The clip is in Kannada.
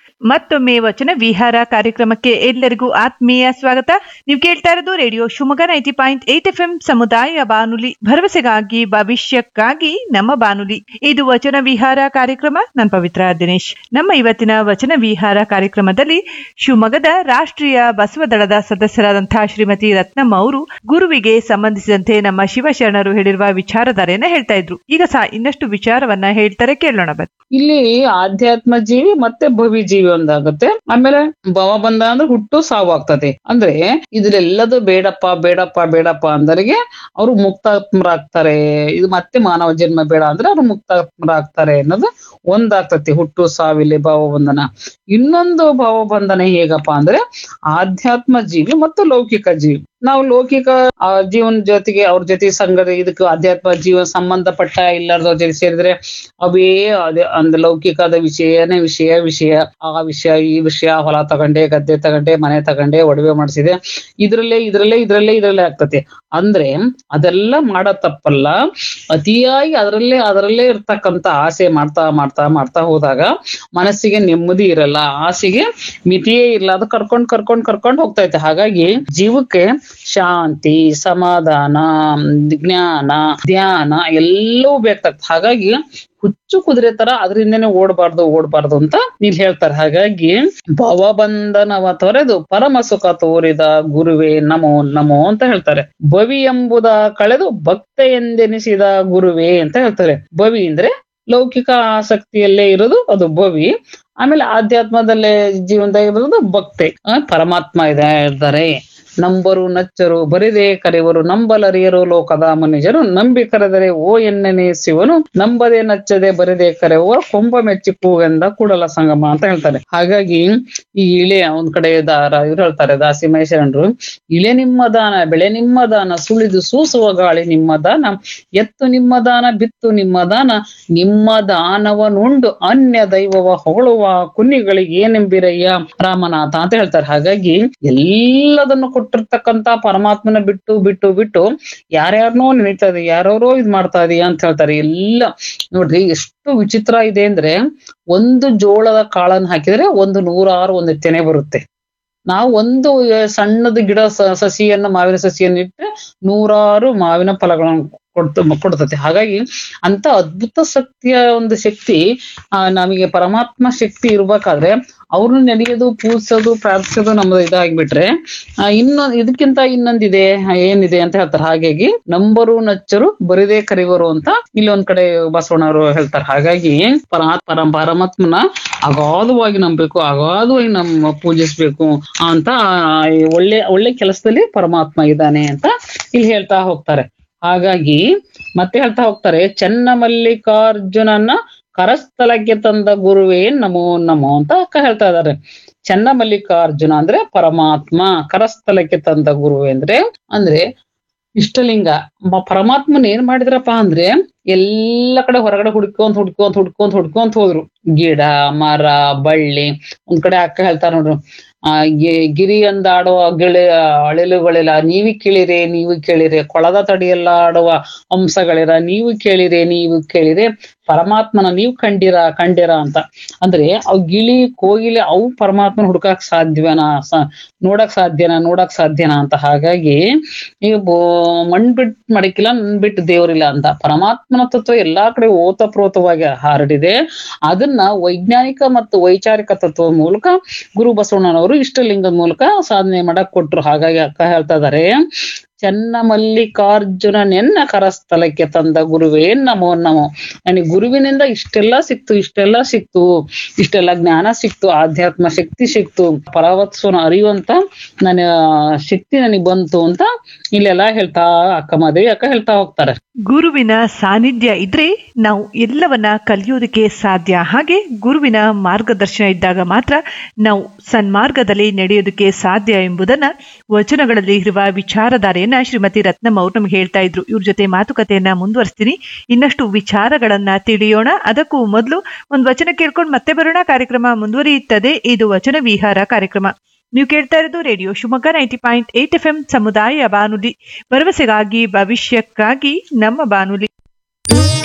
ಮತ್ತೊಮ್ಮೆ ವಚನ ವಿಹಾರ ಕಾರ್ಯಕ್ರಮಕ್ಕೆ ಎಲ್ಲರಿಗೂ ಆತ್ಮೀಯ ಸ್ವಾಗತ ನೀವು ಕೇಳ್ತಾ ಇರೋದು radio Shivamogga ninety point eight F M ಸಮುದಾಯ ಬಾನುಲಿ ಭರವಸೆಗಾಗಿ ಭವಿಷ್ಯಕ್ಕಾಗಿ ನಮ್ಮ ಬಾನುಲಿ ಇದು ವಚನ ವಿಹಾರ ಕಾರ್ಯಕ್ರಮ ನಾನು ಪವಿತ್ರ ದಿನೇಶ್ ನಮ್ಮ ಇವತ್ತಿನ ವಚನ ವಿಹಾರ ಕಾರ್ಯಕ್ರಮದಲ್ಲಿ ಶಿವಮೊಗ್ಗದ ರಾಷ್ಟ್ರೀಯ ಬಸವ ದಳದ ಸದಸ್ಯರಾದಂತಹ ಶ್ರೀಮತಿ ರತ್ನಮ್ಮ ಅವರು ಗುರುವಿಗೆ ಸಂಬಂಧಿಸಿದಂತೆ ನಮ್ಮ ಶಿವಶರಣರು ಹೇಳಿರುವ ವಿಚಾರಧಾರೆಯನ್ನ ಹೇಳ್ತಾ ಇದ್ರು ಈಗ ಸಹ ಇನ್ನಷ್ಟು ವಿಚಾರವನ್ನ ಹೇಳ್ತಾರೆ ಕೇಳೋಣ ಬನ್ನಿ ಇಲ್ಲಿ ಆಧ್ಯಾತ್ಮ ಜೀವಿ ಮತ್ತೆ ಭವಿ ಜೀವಿ ಒಂದಾಗುತ್ತೆ ಆಮೇಲೆ ಭವ ಬಂದ ಅಂದ್ರೆ ಹುಟ್ಟು ಸಾವು ಆಗ್ತದೆ ಅಂದ್ರೆ ಇದ್ರೆಲ್ಲದು ಬೇಡಪ್ಪ ಬೇಡಪ್ಪ ಬೇಡಪ್ಪ ಅಂದರಿಗೆ ಅವರು ಮುಕ್ತಾತ್ಮರಾಗ್ತಾರೆ ಇದು ಮತ್ತೆ ಮಾನವ ಜನ್ಮ ಬೇಡ ಅಂದ್ರೆ ಅವ್ರು ಮುಕ್ತಾತ್ಮರಾಗ್ತಾರೆ ಅನ್ನೋದು ಒಂದಾಗ್ತತಿ ಹುಟ್ಟು ಸಾವಿಲ್ಲಿ ಭಾವಬಂಧನ ಇನ್ನೊಂದು ಭಾವಬಂಧನ ಹೇಗಪ್ಪ ಅಂದ್ರೆ ಆಧ್ಯಾತ್ಮ ಜೀವಿ ಮತ್ತು ಲೌಕಿಕ ಜೀವಿ ನಾವು ಲೌಕಿಕ ಆ, ಜೀವನ ಜೊತೆಗೆ ಅವ್ರ ಜೊತೆ ಸಂಘ ಇದಕ್ಕೆ ಆಧ್ಯಾತ್ಮ ಜೀವನ ಸಂಬಂಧಪಟ್ಟ ಇಲ್ಲಾರ್ದವ್ರ ಜೊತೆ ಸೇರಿದ್ರೆ ಅವೇ ಅದೇ ಅಂದ್ ಲೌಕಿಕದ ವಿಷಯನೇ ವಿಷಯ ವಿಷಯ ಆ ವಿಷಯ ಈ ವಿಷಯ ಹೊಲ ತಗೊಂಡೆ ಗದ್ದೆ ತಗೊಂಡೆ ಮನೆ ತಗೊಂಡೆ ಒಡವೆ ಮಾಡಿಸಿದೆ ಇದ್ರಲ್ಲೇ ಇದ್ರಲ್ಲೇ ಇದ್ರಲ್ಲೇ ಇದ್ರಲ್ಲೇ ಆಗ್ತತೆ ಅಂದ್ರೆ ಅದೆಲ್ಲ ಮಾಡೋ ತಪ್ಪಲ್ಲ ಅತಿಯಾಗಿ ಅದರಲ್ಲೇ ಅದರಲ್ಲೇ ಇರ್ತಕ್ಕಂತ ಆಸೆ ಮಾಡ್ತಾ ಮಾಡ್ತಾ ಮಾಡ್ತಾ ಹೋದಾಗ ಮನಸ್ಸಿಗೆ ನೆಮ್ಮದಿ ಇರಲ್ಲ ಆಸೆಗೆ ಮಿತಿಯೇ ಇಲ್ಲ ಅದು ಕರ್ಕೊಂಡ್ ಕರ್ಕೊಂಡ್ ಕರ್ಕೊಂಡ್ ಹೋಗ್ತೈತೆ ಹಾಗಾಗಿ ಜೀವಕ್ಕೆ ಶಾಂತಿ ಸಮಾಧಾನ ಜ್ಞಾನ ಧ್ಯಾನ ಎಲ್ಲವೂ ಬೇಕಾಗ್ತದೆ ಹಾಗಾಗಿ ಹುಚ್ಚು ಕುದುರೆ ತರ ಅದರಿಂದನೇ ಓಡಬಾರ್ದು ಓಡಬಾರ್ದು ಅಂತ ಇಲ್ಲಿ ಹೇಳ್ತಾರೆ ಹಾಗಾಗಿ ಭವಬಂಧನವ ತೊರೆದು ಪರಮ ಸುಖ ತೋರಿದ ಗುರುವೇ ನಮೋ ನಮೋ ಅಂತ ಹೇಳ್ತಾರೆ ಭವಿ ಎಂಬುದ ಕಳೆದು ಭಕ್ತ ಎಂದೆನಿಸಿದ ಗುರುವೇ ಅಂತ ಹೇಳ್ತಾರೆ ಭವಿ ಅಂದ್ರೆ ಲೌಕಿಕ ಆಸಕ್ತಿಯಲ್ಲೇ ಇರೋದು ಅದು ಭವಿ ಆಮೇಲೆ ಆಧ್ಯಾತ್ಮದಲ್ಲೇ ಜೀವನದಾಗ ಇರೋದು ಭಕ್ತಿ ಆ, ಪರಮಾತ್ಮ ಇದೆ ಇದ್ದಾರೆ ನಂಬರು ನಚ್ಚರು ಬರಿದೆ ಕರೆವರು ನಂಬಲರಿಯರು ಲೋಕದ ಮನುಜರು ನಂಬಿ ಕರೆದರೆ ಓ ಎನ್ನನೆ ಶಿವನು ನಂಬದೆ ನಚ್ಚದೆ ಬರಿದೆ ಕರೆಯುವ ಕೊಂಬ ಮೆಚ್ಚಿ ಕೂಗೆಂದ ಕೂಡಲ ಸಂಗಮ ಅಂತ ಹೇಳ್ತಾರೆ ಹಾಗಾಗಿ ಈ ಇಳೆ ಒಂದ್ ಕಡೆ ದಾರ ಇವ್ರು ಹೇಳ್ತಾರೆ ದಾಸಿ ಮಹೇಶರಣರು ಇಳೆ ನಿಮ್ಮ ದಾನ ಬೆಳೆ ನಿಮ್ಮ ದಾನ ಸುಳಿದು ಸೂಸುವ ಗಾಳಿ ನಿಮ್ಮ ದಾನ ಎತ್ತು ನಿಮ್ಮ ದಾನ ಬಿತ್ತು ನಿಮ್ಮ ದಾನ ನಿಮ್ಮ ದಾನವನುಂಡು ಅನ್ಯ ದೈವವ ಹೊಗಳುವ ಕುನ್ನಿಗಳಿಗೆ ಏನೆಂಬಿರಯ್ಯ ರಾಮನಾಥ ಅಂತ ಹೇಳ್ತಾರೆ ಹಾಗಾಗಿ ಎಲ್ಲದನ್ನು ಕೊಟ್ಟಿರ್ತಕ್ಕಂತ ಪರಮಾತ್ಮನ ಬಿಟ್ಟು ಬಿಟ್ಟು ಬಿಟ್ಟು ಯಾರ್ಯಾರನೋ ನೆನೀತಾ ಇದೆ ಯಾರ್ಯಾರೋ ಇದ್ ಮಾಡ್ತಾ ಇದೀಯ ಅಂತ ಹೇಳ್ತಾರೆ ಎಲ್ಲ ನೋಡ್ರಿ ಎಷ್ಟು ವಿಚಿತ್ರ ಇದೆ ಅಂದ್ರೆ ಒಂದು ಜೋಳದ ಕಾಳನ್ನ ಹಾಕಿದ್ರೆ ಒಂದು ನೂರಾರು ಒಂದು ತೆನೆ ಬರುತ್ತೆ ನಾವು ಒಂದು ಆ, ಸಣ್ಣದು ಗಿಡ ಸ- ಸಸಿಯನ್ನ ಮಾವಿನ ಸಸಿಯನ್ನ ಇಟ್ಟರೆ ನೂರಾರು ಮಾವಿನ ಫಲಗಳನ್ನು ಕೊಡ್ತ ಕೊಡ್ತತೆ ಹಾಗಾಗಿ ಅಂತ ಅದ್ಭುತ ಶಕ್ತಿಯ ಒಂದು ಶಕ್ತಿ ಆ ನಮಗೆ ಪರಮಾತ್ಮ ಶಕ್ತಿ ಇರ್ಬೇಕಾದ್ರೆ ಅವ್ರನ್ನ ನೆನೆಯೋದು ಪೂಜಿಸೋದು ಪ್ರಾರ್ಥಿಸೋದು ನಮ್ದು ಇದಾಗ್ಬಿಟ್ರೆ ಆ ಇನ್ನೊಂದ್ ಇದಕ್ಕಿಂತ ಇನ್ನೊಂದಿದೆ ಆ, ಏನಿದೆ ಅಂತ ಹೇಳ್ತಾರೆ ಹಾಗಾಗಿ ನಂಬರು ನಚ್ಚರು ಬರಿದೇ ಕರಿವರು ಅಂತ ಇಲ್ಲಿ ಒಂದ್ ಕಡೆ ಬಸವಣ್ಣವರು ಹೇಳ್ತಾರೆ ಹಾಗಾಗಿ ಪರ ಪರ ಪರಮಾತ್ಮನ ಅಗಾಧವಾಗಿ ನಂಬಬೇಕು ಅಗಾಧವಾಗಿ ನಮ್ಮ ಪೂಜಿಸ್ಬೇಕು ಅಂತ ಆ, ಈ ಒಳ್ಳೆ ಒಳ್ಳೆ ಕೆಲಸದಲ್ಲಿ ಪರಮಾತ್ಮ ಇದ್ದಾನೆ ಅಂತ ಇಲ್ಲಿ ಹೇಳ್ತಾ ಹೋಗ್ತಾರೆ ಹಾಗಾಗಿ ಮತ್ತೆ ಹೇಳ್ತಾ ಹೋಗ್ತಾರೆ ಚೆನ್ನ ಮಲ್ಲಿಕಾರ್ಜುನನ ಕರಸ್ಥಲಕ್ಕೆ ತಂದ ಗುರುವೇ ನಮೋ ನಮೋ ಅಂತ ಅಕ್ಕ ಹೇಳ್ತಾ ಇದ್ದಾರೆ ಚೆನ್ನ ಮಲ್ಲಿಕಾರ್ಜುನ ಅಂದ್ರೆ ಪರಮಾತ್ಮ ಕರಸ್ಥಲಕ್ಕೆ ತಂದ ಗುರುವೇ ಅಂದ್ರೆ ಅಂದ್ರೆ ಇಷ್ಟಲಿಂಗ ಮ- ಪರಮಾತ್ಮನ್ ಏನ್ ಮಾಡಿದ್ರಪ್ಪ ಅಂದ್ರೆ ಎಲ್ಲ ಕಡೆ ಹೊರಗಡೆ ಹುಡ್ಕೊಂತ ಹುಡ್ಕೊಂತ ಹುಡ್ಕೊಂತ ಹುಡ್ಕೊಂತ ಹೋದ್ರು ಗಿಡ ಮರ ಬಳ್ಳಿ ಒಂದ್ ಕಡೆ ಅಕ್ಕ ಹೇಳ್ತಾರ ನೋಡ್ರು ಆ ಗಿ- ಗಿರಿ ಅಂದಾಡುವ ಗಿಳಿ ಅಳಿಲುಗಳಿಲ್ಲ ನೀವು ಕೇಳಿರೆ ನೀವು ಕೇಳಿರೆ ಕೊಳದ ತಡಿಯೆಲ್ಲ ಆಡುವ ಹಂಸಗಳಿರ ನೀವು ಕೇಳಿರೆ ನೀವು ಕೇಳಿರೆ ಪರಮಾತ್ಮನ ನೀವು ಕಂಡಿರ ಕಂಡಿರ ಅಂತ ಅಂದ್ರೆ ಅವ್ ಗಿಳಿ ಕೋಗಿಲೆ ಅವು ಪರಮಾತ್ಮನ ಹುಡುಕಕ್ ಸಾಧ್ಯನಾ ಸ- ನೋಡಕ್ ಸಾಧ್ಯನಾ ನೋಡಕ್ ಸಾಧ್ಯನಾ ಅಂತ ಹಾಗಾಗಿ ಈಗ ಬೋ ಮಣ್ ಬಿಟ್ ಮಡಕಿಲ್ಲ ನನ್ ಬಿಟ್ಟು ದೇವ್ರಿಲ್ಲ ಅಂತ ಪರಮಾತ್ಮನ ತತ್ವ ಎಲ್ಲಾ ಕಡೆ ಓತಪ್ರೋತವಾಗಿ ಹರಡಿದೆ ಅದನ್ನ ವೈಜ್ಞಾನಿಕ ಮತ್ತು ವೈಚಾರಿಕ ತತ್ವ ಮೂಲಕ ಗುರು ಬಸವಣ್ಣನವರು ಇಷ್ಟಲಿಂಗದ ಮೂಲಕ ಸಾಧನೆ ಮಾಡಕ್ ಕೊಟ್ರು ಹಾಗಾಗಿ ಅಕ್ಕ ಹೇಳ್ತಾ ಇದಾರೆ ಚೆನ್ನ ಮಲ್ಲಿಕಾರ್ಜುನನೆನ್ನ ಕರಸ್ಥಲಕ್ಕೆ ತಂದ ಗುರುವೇ ನಮೋ ನಮೋ ನನಗೆ ಗುರುವಿನಿಂದ ಇಷ್ಟೆಲ್ಲ ಸಿಕ್ತು ಇಷ್ಟೆಲ್ಲ ಸಿಕ್ತು ಇಷ್ಟೆಲ್ಲ ಜ್ಞಾನ ಸಿಕ್ತು ಆಧ್ಯಾತ್ಮ ಶಕ್ತಿ ಸಿಕ್ತು ಪರವತ್ಸವನ ಅರಿಯುವಂತ ನನ್ನ ಶಕ್ತಿ ನನಗೆ ಬಂತು ಅಂತ ಇಲ್ಲೆಲ್ಲ ಹೇಳ್ತಾ ಅಕ್ಕ ಮಾದೇವಿ ಅಕ್ಕ ಹೇಳ್ತಾ ಹೋಗ್ತಾರೆ ಗುರುವಿನ ಸಾನ್ನಿಧ್ಯ ಇದ್ರೆ ನಾವು ಎಲ್ಲವನ್ನ ಕಲಿಯೋದಕ್ಕೆ ಸಾಧ್ಯ ಹಾಗೆ ಗುರುವಿನ ಮಾರ್ಗದರ್ಶನ ಇದ್ದಾಗ ಮಾತ್ರ ನಾವು ಸನ್ಮಾರ್ಗದಲ್ಲಿ ನಡೆಯೋದಕ್ಕೆ ಸಾಧ್ಯ ಎಂಬುದನ್ನ ವಚನಗಳಲ್ಲಿ ಇರುವ ವಿಚಾರಧಾರೆಯನ್ನ ಶ್ರೀಮತಿ ರತ್ನಮ್ಮ ಅವರು ನಮ್ಗೆ ಹೇಳ್ತಾ ಇದ್ರು ಇವ್ರ ಜೊತೆ ಮಾತುಕತೆಯನ್ನ ಮುಂದುವರಿಸ್ತೀನಿ ಇನ್ನಷ್ಟು ವಿಚಾರಗಳನ್ನ ತಿಳಿಯೋಣ ಅದಕ್ಕೂ ಮೊದಲು ಒಂದು ವಚನ ಕೇಳ್ಕೊಂಡು ಮತ್ತೆ ಬರೋಣ ಕಾರ್ಯಕ್ರಮ ಮುಂದುವರಿಯುತ್ತದೆ ಇದು ವಚನ ವಿಹಾರ ಕಾರ್ಯಕ್ರಮ ನೀವು ಕೇಳ್ತಾ ಇರೋದು radio Shivamogga ninety point eight F M ಸಮುದಾಯ ಬಾನುಲಿ ಭರವಸೆಗಾಗಿ ಭವಿಷ್ಯಕ್ಕಾಗಿ ನಮ್ಮ ಬಾನುಲಿ